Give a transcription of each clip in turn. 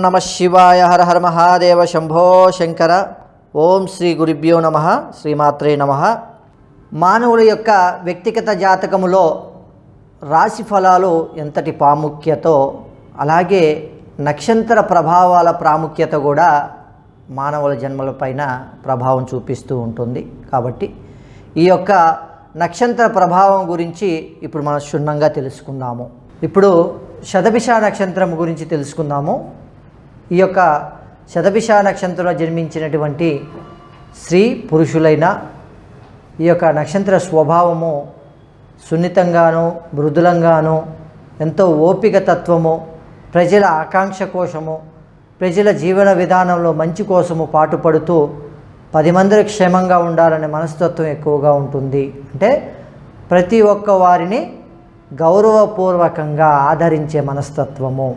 నమ శివాయ హర హర మహాదేవ శంభో శంకర ఓం శ్రీ గురుభ్యో నమ శ్రీమాత్రే నమ మానవుల యొక్క వ్యక్తిగత జాతకములో రాశి ఫలాలు ఎంతటి ప్రాముఖ్యతో అలాగే నక్షత్ర ప్రభావాల ప్రాముఖ్యత కూడా మానవుల జన్మలపైన ప్రభావం చూపిస్తూ ఉంటుంది కాబట్టి ఈ యొక్క నక్షత్ర ప్రభావం గురించి ఇప్పుడు మనం క్షుణ్ణంగా తెలుసుకుందాము ఇప్పుడు శతభిష నక్షత్రం గురించి తెలుసుకుందాము ఈ యొక్క శతభిష నక్షత్రంలో జన్మించినటువంటి స్త్రీ పురుషులైన ఈ యొక్క నక్షత్ర స్వభావము సున్నితంగాను మృదులంగాను ఎంతో ఓపిక తత్వము ప్రజల ఆకాంక్ష కోసము ప్రజల జీవన విధానంలో మంచి కోసము పాటుపడుతూ పది మంది క్షేమంగా ఉండాలనే మనస్తత్వం ఎక్కువగా ఉంటుంది అంటే ప్రతి ఒక్క వారిని గౌరవపూర్వకంగా ఆదరించే మనస్తత్వము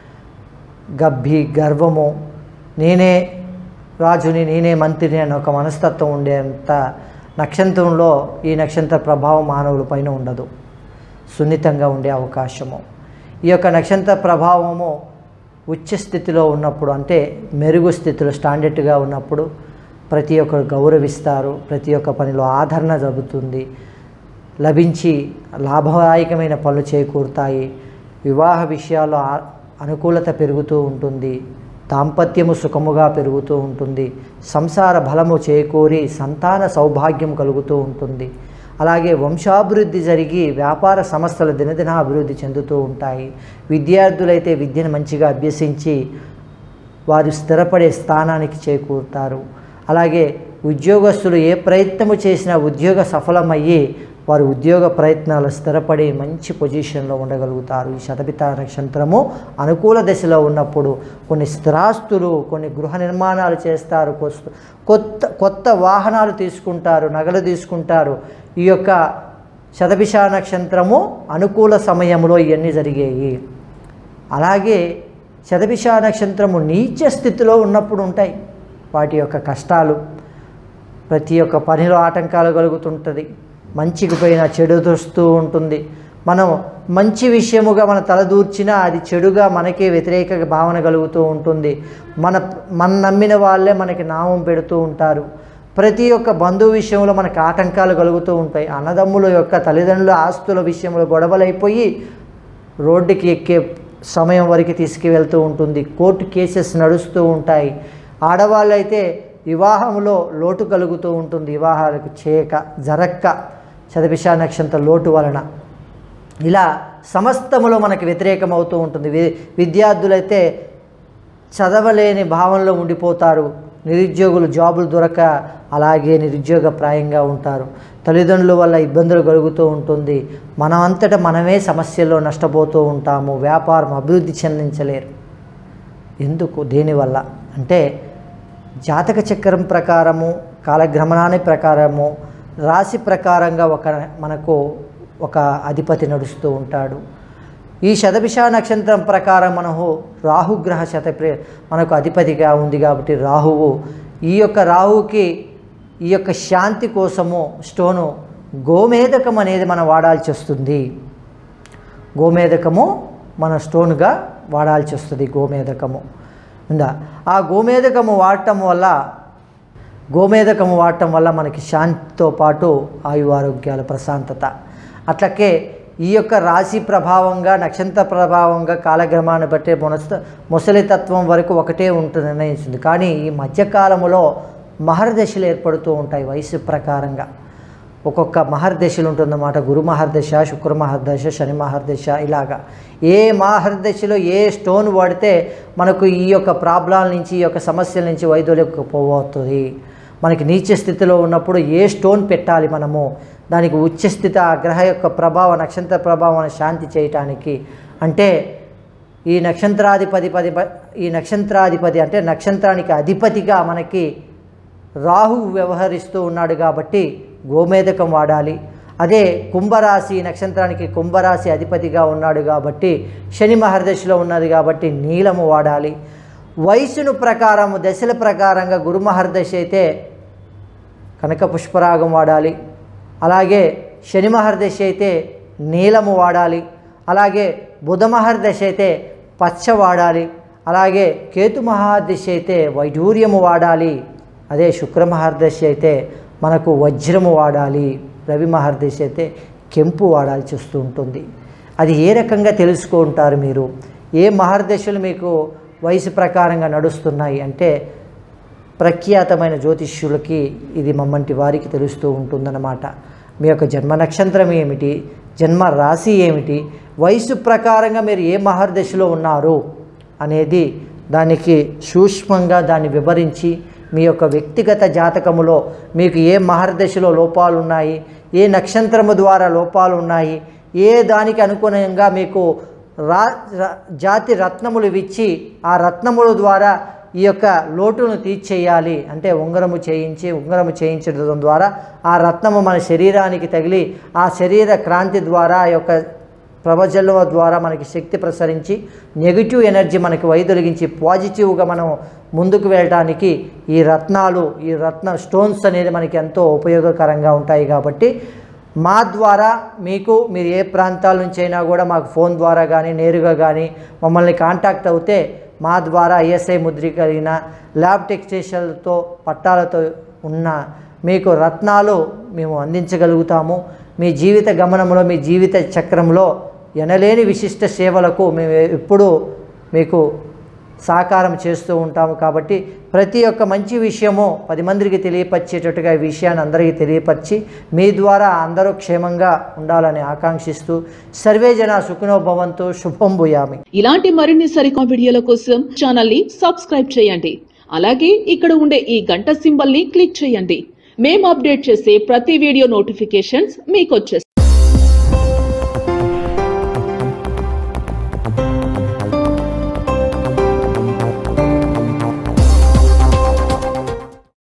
గబ్బి గర్వము నేనే రాజుని నేనే మంత్రిని అనే ఒక మనస్తత్వం ఉండేంత నక్షత్రంలో ఈ నక్షత్ర ప్రభావం మానవుల పైన ఉండదు సున్నితంగా ఉండే అవకాశము ఈ యొక్క నక్షత్ర ప్రభావము ఉచ్చ స్థితిలో ఉన్నప్పుడు అంటే మెరుగు స్థితిలో స్టాండర్డ్గా ఉన్నప్పుడు ప్రతి ఒక్కరు గౌరవిస్తారు ప్రతి ఒక్క పనిలో ఆదరణ జరుగుతుంది లభించి లాభదాయకమైన పనులు చేకూరుతాయి వివాహ విషయాల్లో ఆ- అనుకూలత పెరుగుతూ ఉంటుంది దాంపత్యము సుఖముగా పెరుగుతూ ఉంటుంది సంసార బలము చేకూరి సంతాన సౌభాగ్యం కలుగుతూ ఉంటుంది అలాగే వంశాభివృద్ధి జరిగి వ్యాపార సంస్థలు దినదిన అభివృద్ధి చెందుతూ ఉంటాయి విద్యార్థులైతే విద్యను మంచిగా అభ్యసించి వారు స్థిరపడే స్థానానికి చేకూరుతారు అలాగే ఉద్యోగస్తులు ఏ ప్రయత్నము చేసినా ఉద్యోగ సఫలమయ్యి వారు ఉద్యోగ ప్రయత్నాలు స్థిరపడి మంచి పొజిషన్లో ఉండగలుగుతారు ఈ శతపిత నక్షత్రము అనుకూల దశలో ఉన్నప్పుడు కొన్ని స్థిరాస్తులు కొన్ని గృహ నిర్మాణాలు చేస్తారు కొత్త కొత్త కొత్త వాహనాలు తీసుకుంటారు నగలు తీసుకుంటారు ఈ యొక్క శతభిష నక్షత్రము అనుకూల సమయంలో ఇవన్నీ జరిగాయి అలాగే శతభిష నక్షత్రము నీచ స్థితిలో ఉన్నప్పుడు ఉంటాయి వాటి యొక్క కష్టాలు ప్రతి ఒక్క పనిలో ఆటంకాలు కలుగుతుంటుంది మంచికి పోయిన చెడు వస్తూ ఉంటుంది మనం మంచి విషయముగా మన తలదూర్చినా అది చెడుగా మనకే వ్యతిరేక భావన కలుగుతూ ఉంటుంది మన మన నమ్మిన వాళ్ళే మనకి నామం పెడుతూ ఉంటారు ప్రతి ఒక్క బంధువు విషయంలో మనకు ఆటంకాలు కలుగుతూ ఉంటాయి అన్నదమ్ముల యొక్క తల్లిదండ్రుల ఆస్తుల విషయంలో గొడవలైపోయి రోడ్డుకి ఎక్కే సమయం వరకు తీసుకువెళ్తూ ఉంటుంది కోర్టు కేసెస్ నడుస్తూ ఉంటాయి ఆడవాళ్ళైతే వివాహంలో లోటు కలుగుతూ ఉంటుంది వివాహాలకు చేయక జరక్క చదపిష నక్షత్ర లోటు వలన ఇలా సమస్తములో మనకు వ్యతిరేకం అవుతూ ఉంటుంది వి- విద్యార్థులైతే చదవలేని భావనలో ఉండిపోతారు నిరుద్యోగులు జాబులు దొరక అలాగే నిరుద్యోగ ప్రాయంగా ఉంటారు తల్లిదండ్రుల వల్ల ఇబ్బందులు కలుగుతూ ఉంటుంది మనమంతటా మనమే సమస్యల్లో నష్టపోతూ ఉంటాము వ్యాపారం అభివృద్ధి చెందించలేరు ఎందుకు దేనివల్ల అంటే జాతక చక్రం ప్రకారము కాలగ్రమణాన్ని ప్రకారము రాశి ప్రకారంగా ఒక మనకు ఒక అధిపతి నడుస్తూ ఉంటాడు ఈ శతభిష నక్షత్రం ప్రకారం మనకు రాహుగ్రహ శత మనకు అధిపతిగా ఉంది కాబట్టి రాహువు ఈ యొక్క రాహువుకి ఈ యొక్క శాంతి కోసము స్టోను గోమేదకం అనేది మనం వాడాల్సి వస్తుంది గోమేదకము మన స్టోన్గా వాడాల్సి వస్తుంది గోమేదకము ఉందా ఆ గోమేదకము వాడటం వల్ల గోమేదకము వాడటం వల్ల మనకి శాంతితో పాటు ఆయు ఆరోగ్యాల ప్రశాంతత అట్లకే ఈ యొక్క రాశి ప్రభావంగా నక్షత్ర ప్రభావంగా కాలక్రమాన్ని బట్టి మొనస్త ముసలితత్వం వరకు ఒకటే ఉంటుంది నిర్ణయించింది కానీ ఈ మధ్యకాలములో మహర్దశలు ఏర్పడుతూ ఉంటాయి వయసు ప్రకారంగా ఒక్కొక్క మహర్దశలు ఉంటుందన్నమాట గురు మహర్దశ శుక్ర మహర్దశ శని మహర్దశ ఇలాగా ఏ మహర్దశలో ఏ స్టోన్ వాడితే మనకు ఈ యొక్క ప్రాబ్లాల నుంచి ఈ యొక్క సమస్యల నుంచి వైదొలకు పోవవుతుంది మనకి నీచ స్థితిలో ఉన్నప్పుడు ఏ స్టోన్ పెట్టాలి మనము దానికి ఉచ్చ స్థితి ఆ గ్రహ యొక్క ప్రభావ నక్షత్ర ప్రభావాన్ని శాంతి చేయటానికి అంటే ఈ నక్షత్రాధిపతి పది ఈ నక్షత్రాధిపతి అంటే నక్షత్రానికి అధిపతిగా మనకి రాహు వ్యవహరిస్తూ ఉన్నాడు కాబట్టి గోమేదకం వాడాలి అదే కుంభరాశి నక్షత్రానికి కుంభరాశి అధిపతిగా ఉన్నాడు కాబట్టి శని మహర్దశలో ఉన్నది కాబట్టి నీలము వాడాలి వయసును ప్రకారము దశల ప్రకారంగా గురు మహర్దశ అయితే కనక పుష్పరాగం వాడాలి అలాగే శని మహర్దశ అయితే నీలము వాడాలి అలాగే బుధ మహర్దశ అయితే పచ్చ వాడాలి అలాగే కేతు మహాదశ అయితే వైఢూర్యము వాడాలి అదే శుక్ర మహర్దశ అయితే మనకు వజ్రము వాడాలి రవి మహర్దశ అయితే కెంపు వాడాల్సి వస్తూ ఉంటుంది అది ఏ రకంగా తెలుసుకుంటారు మీరు ఏ మహర్దశలు మీకు వయసు ప్రకారంగా నడుస్తున్నాయి అంటే ప్రఖ్యాతమైన జ్యోతిష్యులకి ఇది మమ్మంటి వారికి తెలుస్తూ ఉంటుందన్నమాట మీ యొక్క జన్మ నక్షత్రం ఏమిటి జన్మ రాశి ఏమిటి వయసు ప్రకారంగా మీరు ఏ మహర్దశలో ఉన్నారు అనేది దానికి సూక్ష్మంగా దాన్ని వివరించి మీ యొక్క వ్యక్తిగత జాతకములో మీకు ఏ మహర్దశలో లోపాలు ఉన్నాయి ఏ నక్షత్రము ద్వారా లోపాలు ఉన్నాయి ఏ దానికి అనుగుణంగా మీకు రా ర- జాతి రత్నములు ఇచ్చి ఆ రత్నముల ద్వారా ఈ యొక్క లోటును తీర్చేయాలి అంటే ఉంగరము చేయించి ఉంగరము చేయించడం ద్వారా ఆ రత్నము మన శరీరానికి తగిలి ఆ శరీర క్రాంతి ద్వారా ఆ యొక్క ప్రవచనం ద్వారా మనకి శక్తి ప్రసరించి నెగిటివ్ ఎనర్జీ మనకి వైదొలిగించి పాజిటివ్గా మనం ముందుకు వెళ్ళడానికి ఈ రత్నాలు ఈ రత్న స్టోన్స్ అనేది మనకి ఎంతో ఉపయోగకరంగా ఉంటాయి కాబట్టి మా ద్వారా మీకు మీరు ఏ ప్రాంతాల నుంచి అయినా కూడా మాకు ఫోన్ ద్వారా కానీ నేరుగా కానీ మమ్మల్ని కాంటాక్ట్ అవుతే మా ద్వారా ఐఎస్ఐ ముద్ర కలిగిన ల్యాబ్ టెక్స్టేషన్లతో పట్టాలతో ఉన్న మీకు రత్నాలు మేము అందించగలుగుతాము మీ జీవిత గమనంలో మీ జీవిత చక్రంలో ఎనలేని విశిష్ట సేవలకు మేము ఎప్పుడూ మీకు సహకారం చేస్తూ ఉంటాము కాబట్టి ప్రతి ఒక్క మంచి విషయము పది మందికి తెలియపరిచేటట్టుగా ఈ విషయాన్ని అందరికీ తెలియపరిచి మీ ద్వారా అందరూ క్షేమంగా ఉండాలని ఆకాంక్షిస్తూ సర్వే జన సుఖినో భవంతు శుభం భూయామి ఇలాంటి మరిన్ని సరికొత్త వీడియోల కోసం ఛానల్ ని సబ్స్క్రైబ్ చేయండి అలాగే ఇక్కడ ఉండే ఈ గంట సింబల్ ని క్లిక్ చేయండి మేము అప్డేట్ చేసే ప్రతి వీడియో నోటిఫికేషన్స్ మీకు వచ్చేస్తాయి